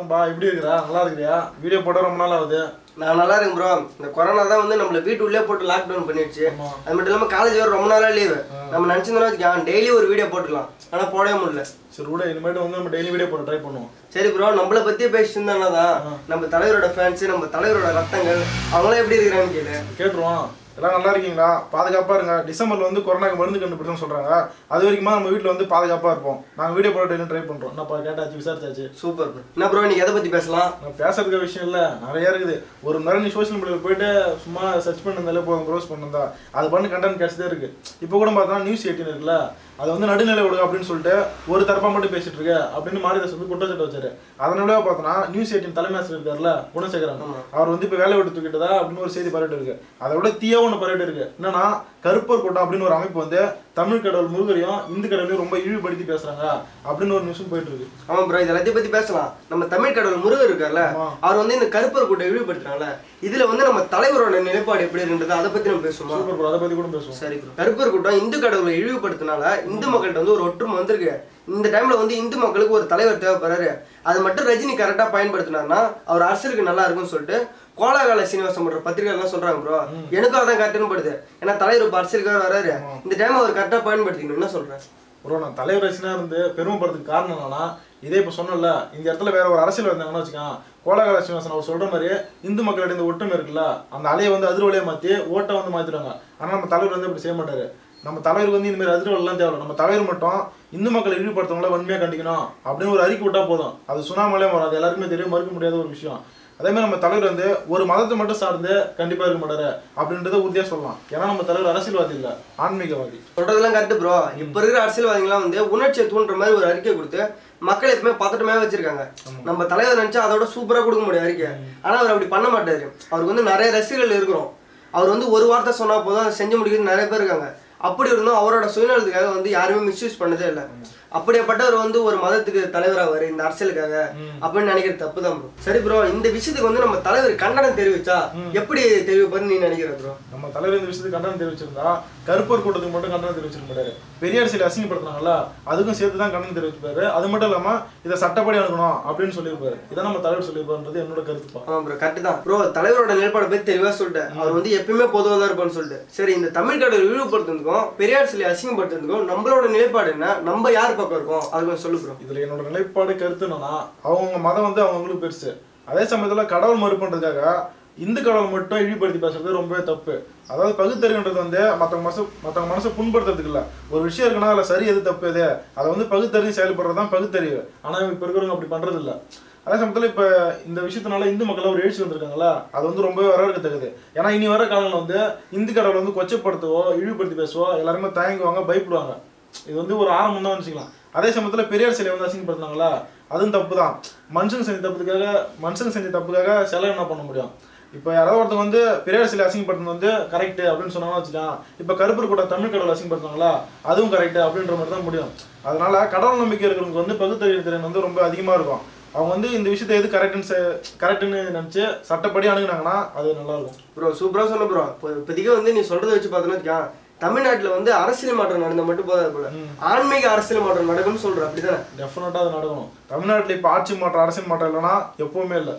வணக்கம்ப்பா எப்படி இருக்கிறா நல்லா இருக்கிறியா வீடியோ போட ரொம்ப நாள் ஆகுது நான் நல்லா இருக்கேன் ப்ரோ இந்த கொரோனா தான் வந்து நம்மள வீட்டுக்குள்ளே போட்டு லாக்டவுன் பண்ணிடுச்சு ஆமா. அது மட்டும் இல்லாமல் காலேஜ் வேறு ரொம்ப நாளாக லீவு நம்ம நினச்சிருந்தோம் வச்சுக்கோங்க டெய்லி ஒரு வீடியோ போட்டுக்கலாம் ஆனால் போடவே முடியல சரி விட இனிமேட்டு வந்து நம்ம டெய்லி வீடியோ போட ட்ரை பண்ணுவோம் சரி ப்ரோ நம்மளை பற்றியே பேசிட்டு இருந்தா தான் நம்ம தலைவரோட ஃபேன்ஸு நம்ம தலைவரோட ரத்தங்கள் அவங்களாம் எப்படி இருக்கிறாங்கன்னு கேளு கேட்டுருவோம் எல்லாம் நல்லா இருக்கீங்களா பாதுகாப்பா இருங்க டிசம்பர்ல வந்து கொரோனாக்கு மருந்து கண்டுபிடிச்சோம்னு சொல்றாங்க அது வரைக்குமா நம்ம வீட்ல வந்து பாதுகாப்பா இருப்போம் நாங்க வீடியோ போட டெய்லி ட்ரை பண்றோம் என்னப்பா கேட்டாச்சு விசாரிச்சாச்சு சூப்பர் ப்ரோ என்ன ப்ரோ இன்னைக்கு எதை பற்றி பேசலாம் நான் பேசுறதுக்கு விஷயம் இல்ல நிறைய இருக்குது ஒரு மணி நேரம் நீ சோஷியல் மீடியாவில் போயிட்டு சும்மா சர்ச் பண்ணிருந்தாலே போதும் ப்ரோஸ் பண்ணிருந்தா அது பண்ணி கண்டென்ட் கிடைச்சதே இருக்கு இப்போ கூட பார்த்தா நியூஸ் எயிட்டின் இருக்குல்ல அதை வந்து நடுநிலை விடுங்க அப்படின்னு சொல்லிட்டு ஒரு தரப்பா மட்டும் பேசிட்டு இருக்கு அப்படின்னு மாரிதாஸ் வந்து குற்றச்சாட்டு வச்சாரு அதனால பார்த்தோன்னா நியூஸ் எயிட்டின் தலைமை ஆசிரியர் இருக்கார்ல குணசேகரன் அவர் வந்து இப்போ வேலை விட்டு தூக்கிட்டதா அப்படின்னு ஒரு செய்தி பரவிட்டு இருக்கு அதை விட தீயா ஒன்று பரவிட்டு இருக்கு என்னன்னா கருப்பர் கூட்டம் அப்படின்னு ஒரு அமைப்பு வந்து தமிழ் கடவுள் முருகரையும் இந்து கடவுளையும் ரொம்ப இழிவுபடுத்தி பேசுறாங்க அப்படின்னு ஒரு நியூஸும் போயிட்டு இருக்கு ஆமாம் ப்ரோ இதை எல்லாத்தையும் பற்றி பேசலாம் நம்ம தமிழ் கடவுள் முருகர் இருக்கார்ல ஆமா. அவர் வந்து இந்த கருப்பர் கூட்டம் இழிவுபடுத்துறாங்கல்ல இதில் வந்து நம்ம தலைவரோட நிலைப்பாடு எப்படி இருந்தது அதை பற்றி நம்ம பேசுவோமா சூப்பர் ப்ரோ அதை பத்தி கூட பேசுவோம் சரி bro. கருப்பர் கூட்டம் இந்து கடவுளை இழிவுபடுத்தினால இந்து மக்கள்கிட்ட வந்து ஒரு ஒற்றுமை வந்திருக்கு இந்த டைம்ல வந்து இந்து மக்களுக்கு ஒரு தலைவர் தேவைப்படுறாரு அது மட்டும் ரஜினி கரெக்டா பயன்படுத்தினார்னா அவர் அரசியலுக்கு நல்லா இருக்கும்னு சொல்லிட்டு கோலாகால சீனிவாசம் பண்ற பத்திரிகை எல்லாம் சொல்றாங்க ப்ரோ எனக்கும் அதான் கரெக்டுன்னு படுது ஏன்னா தலைவர் இப்போ அரசியலுக்காக வராரு இந்த டைம் அவர் கரெக்டா பயன்படுத்திக்கணும் என்ன சொல்றேன் ப்ரோ நான் தலைவர் ரசிகனா இருந்து பெருமைப்படுறதுக்கு காரணம் என்னன்னா இதே இப்போ சொன்னல இந்த இடத்துல வேற ஒரு அரசியல் வந்தாங்கன்னு வச்சுக்கோங்க கோலகால சீனிவாசன் அவர் சொல்ற மாதிரி இந்து மக்களிடையே இந்த ஒற்றுமை இருக்குல்ல அந்த அலையை வந்து அதிர்வலையை மாற்றி ஓட்டை வந்து மாத்திடுவாங்க ஆனா நம்ம தலைவர் வந்து இப்படி செய்ய மாட்டாரு நம்ம தலைவருக்கு வந்து இந்த மாதிரி அதிர்வலாம் தேவை நம்ம தலைவர் மட்டும் இந்து மக்களை இழிவுபடுத்தவங்கள வன்மையாக கண்டிக்கணும் அப்படின்னு ஒரு அறிக்கை விட்டா போதும் அது சுனாமலே வரும் அது எல்லாருக்குமே தெரியும் மறுக்க முடியாத ஒரு விஷயம் அதே மாதிரி நம்ம தலைவர் வந்து ஒரு மதத்தை மட்டும் சார்ந்து கண்டிப்பா இருக்க மாட்டாரு அப்படின்றத உறுதியா சொல்லலாம் ஏன்னா நம்ம தலைவர் அரசியல்வாதி இல்ல ஆன்மீகவாதி சொல்றதெல்லாம் கரெக்ட் ப்ரோ இப்ப இருக்கிற அரசியல்வாதிகள்லாம் வந்து உணர்ச்சியை தூண்டுற மாதிரி ஒரு அறிக்கை கொடுத்து மக்கள் எப்பவுமே பதட்டமே வச்சிருக்காங்க நம்ம தலைவர் நினைச்சா அதோட சூப்பரா கொடுக்க முடியும் அறிக்கை ஆனா அவர் அப்படி பண்ண மாட்டாரு அவருக்கு வந்து நிறைய ரசிகர்கள் இருக்கிறோம் அவர் வந்து ஒரு வார்த்தை சொன்னா போதும் அதை செஞ்சு முடிக்கிறது நிறைய பேர் இருக்காங்க அப்படி இருந்தும் அவரோட சுயநலத்துக்காக வந்து யாருமே மிஸ்யூஸ் பண்ணதே இல்லை அப்படியேப்பட்டவர் வந்து ஒரு மதத்துக்கு தலைவராவாரு இந்த அரசியலுக்காக அப்படின்னு நினைக்கிறது தப்பு தான் ப்ரோ சரி ப்ரோ இந்த விஷயத்துக்கு வந்து நம்ம தலைவர் கண்டனம் தெரிவிச்சா எப்படி தெரிவிப்பாருன்னு நீ நினைக்கிற ப்ரோ நம்ம தலைவர் இந்த விஷயத்துக்கு கண்டனம் தெரிவிச்சிருந்தா கருப்பர் கூட்டத்துக்கு மட்டும் கண்டனம் தெரிவிச்சிருக்க மாட்டாரு பெரியார் சிலை அசிங்கப்படுத்துனாங்கல்ல அதுக்கும் சேர்த்து தான் கண்டனம் தெரிவிச்சிருப்பாரு அது மட்டும் இல்லாம இதை சட்டப்படி அணுகணும் அப்படின்னு சொல்லியிருப்பாரு இதான் நம்ம தலைவர் சொல்லியிருப்பாருன்றது என்னோட கருத்துப்பா ஆமா ப்ரோ கரெக்ட் தான் ப்ரோ தலைவரோட நிலைப்பாடை பத்தி தெளிவா சொல்லிட்டேன் அவர் வந்து எப்பயுமே பொதுவாக தான் இருப்பான்னு சொல்லிட்டு சரி இந்த தமிழ் கடவுள் இழிவுபடுத்துறதுக்கும் பெரியார் சிலை அசிங்கப்படுத்துறதுக்கும் நம்மளோட நிலைப்பாடு என்ன நம்ம யார் பக்கம் இருக்கோம் அது கொஞ்சம் சொல்லு ப்ரோ இதுல என்னோட நிலைப்பாடு கருத்து என்னன்னா அவங்கவுங்க மதம் வந்து அவங்களுக்கு பெருசு அதே சமயத்துல கடவுள் மறுப்புன்றதுக்காக இந்து கடவுள் மட்டும் இழிவுபடுத்தி பேசுறது ரொம்பவே தப்பு அதாவது பகுத்தறிவுன்றது வந்து மற்றவங்க மனசு மற்றவங்க மனசை புண்படுத்துறதுக்கு இல்ல ஒரு விஷயம் இருக்குன்னா அதில் சரி எது தப்பு எது அதை வந்து பகுத்தறிவு செயல்படுறது தான் பகுத்தறிவு ஆனால் இப்போ இருக்கிறவங்க அப்படி பண்றது இல்ல அதே சமயத்தில் இப்போ இந்த விஷயத்தினால இந்து மக்கள் ஒரு எழுச்சி வந்திருக்காங்களா அது வந்து ரொம்பவே வரவேற்கத்தக்கது ஏன்னா இனி வர காலங்களில் வந்து இந்து கடவுளை வந்து கொச்சப்படுத்தவோ இழிவுபடுத்தி பேசுவோ எல்லாருமே தயங்குவாங்க பயப்படுவாங்க இது வந்து ஒரு ஆரம்பம் தான் வச்சுக்கலாம் அதே சமயத்தில் பெரியார் சிலை வந்து அசிங்கப்படுத்தினாங்களா அதுவும் தப்பு தான் மனுஷன் செஞ்ச தப்புக்காக மனுஷன் செஞ்ச தப்புக்காக சிலை என்ன பண்ண முடியும் இப்போ யாராவது ஒருத்தவங்க வந்து பெரியார் சிலை அசிங்கப்படுத்தினது வந்து கரெக்ட் அப்படின்னு சொன்னாங்கன்னா வச்சுக்கலாம் இப்போ கருப்பர் கூட தமிழ் கடவுள் அசிங்கப்படுத்தினாங்களா அதுவும் கரெக்ட் அப்படின்ற மாதிரி தான் முடியும் அதனால கடவுள் நம்பிக்கை இருக்கிறவங்க வந்து பகுத்தறிவு திறன் வந்து ரொம்ப அதிகமாக இருக்கும் அவங்க வந்து இந்த விஷயத்தை எது கரெக்டுன்னு கரெக்டுன்னு நினச்சி சட்டப்படி அணுகுனாங்கன்னா அது நல்லா இருக்கும் ப்ரோ சூப்பரா சொன்ன ப்ரோ இப்போ இப்போதைக்கு வந்து நீ சொல்றதை வச்சு பார்த்தோன்னா வச்சுக்கோங்க, தமிழ்நாட்டுல வந்து அரசியல் மாற்றம் நடந்த மட்டும் போதாது போல ஆன்மீக அரசியல் மாற்றம் நடக்கும்னு சொல்ற அப்படிதானே டெஃபினட்டாக அது நடக்கணும் தமிழ்நாட்டில் இப்போ ஆட்சி மாற்றம் அரசியல் மாற்றம் இல்லைன்னா எப்பவுமே இல்லை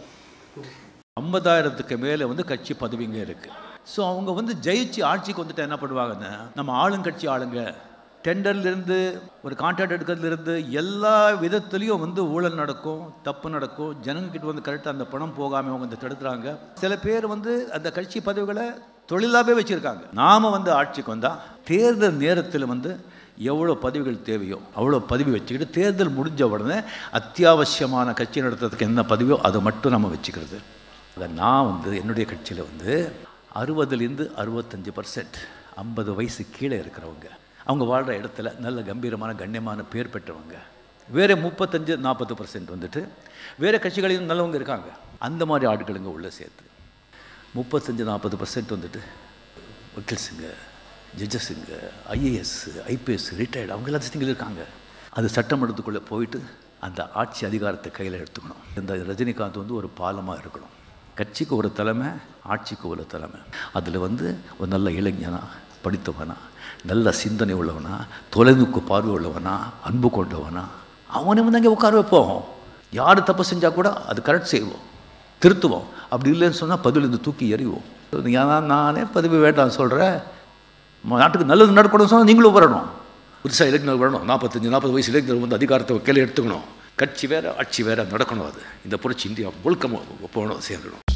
ஐம்பதாயிரத்துக்கு மேலே வந்து கட்சி பதவிங்க இருக்குது ஸோ அவங்க வந்து ஜெயிச்சு ஆட்சிக்கு வந்துட்டு என்ன பண்ணுவாங்கன்னா நம்ம ஆளுங்கட்சி ஆளுங்க டெண்டர்லேருந்து ஒரு கான்ட்ராக்ட் எடுக்கிறதுலேருந்து எல்லா விதத்துலேயும் வந்து ஊழல் நடக்கும் தப்பு நடக்கும் ஜனங்கிட்ட வந்து கரெக்டாக அந்த பணம் போகாமல் அவங்க வந்து தடுத்துறாங்க சில பேர் வந்து அந்த கட்சி பதவிகளை தொழிலாகவே வச்சுருக்காங்க நாம் வந்து ஆட்சிக்கு வந்தால் தேர்தல் நேரத்தில் வந்து எவ்வளோ பதவிகள் தேவையோ அவ்வளோ பதவி வச்சுக்கிட்டு தேர்தல் முடிஞ்ச உடனே அத்தியாவசியமான கட்சி நடத்துறதுக்கு என்ன பதவியோ அதை மட்டும் நம்ம வச்சுக்கிறது அதை நான் வந்து என்னுடைய கட்சியில் வந்து அறுபதுலேருந்து அறுபத்தஞ்சு பர்சன்ட் ஐம்பது வயசு கீழே இருக்கிறவங்க அவங்க வாழ்கிற இடத்துல நல்ல கம்பீரமான கண்ணியமான பேர் பெற்றவங்க வேறு முப்பத்தஞ்சு நாற்பது பர்சன்ட் வந்துட்டு வேறு கட்சிகளிலும் நல்லவங்க இருக்காங்க அந்த மாதிரி ஆட்களுங்க உள்ளே சேர்த்து முப்பத்தஞ்சு நாற்பது பர்சன்ட் வந்துட்டு வக்கீல்ஸுங்க ஜட்ஜஸுங்க ஐஏஎஸ் ஐபிஎஸ் ரிட்டையர்டு அவங்க எல்லாத்தையும் இருக்காங்க அது சட்டமன்றத்துக்குள்ளே போயிட்டு அந்த ஆட்சி அதிகாரத்தை கையில் எடுத்துக்கணும் இந்த ரஜினிகாந்த் வந்து ஒரு பாலமாக இருக்கணும் கட்சிக்கு ஒரு தலைமை ஆட்சிக்கு ஒரு தலைமை அதில் வந்து ஒரு நல்ல இளைஞனா படித்தவனா நல்ல சிந்தனை உள்ளவனா தொலைநோக்கு பார்வை உள்ளவனா அன்பு கொண்டவனா அவனை வந்து அங்கே உட்கார வைப்போம் யார் தப்பு செஞ்சால் கூட அது கரெக்ட் செய்வோம் திருத்துவோம் அப்படி இல்லைன்னு சொன்னால் பதில் இந்த தூக்கி எறிவோம் ஏன்னா நானே பதவி வேண்டாம் சொல்கிறேன் நாட்டுக்கு நல்லது நடக்கணும்னு சொன்னால் நீங்களும் வரணும் புதுசாக இளைஞர் வரணும் நாற்பத்தஞ்சு நாற்பது வயசு இளைஞர் வந்து அதிகாரத்தை கையில் எடுத்துக்கணும் கட்சி வேற ஆட்சி வேற நடக்கணும் அது இந்த புரட்சி இந்தியா முழுக்க போகணும் சேர்ந்துடும்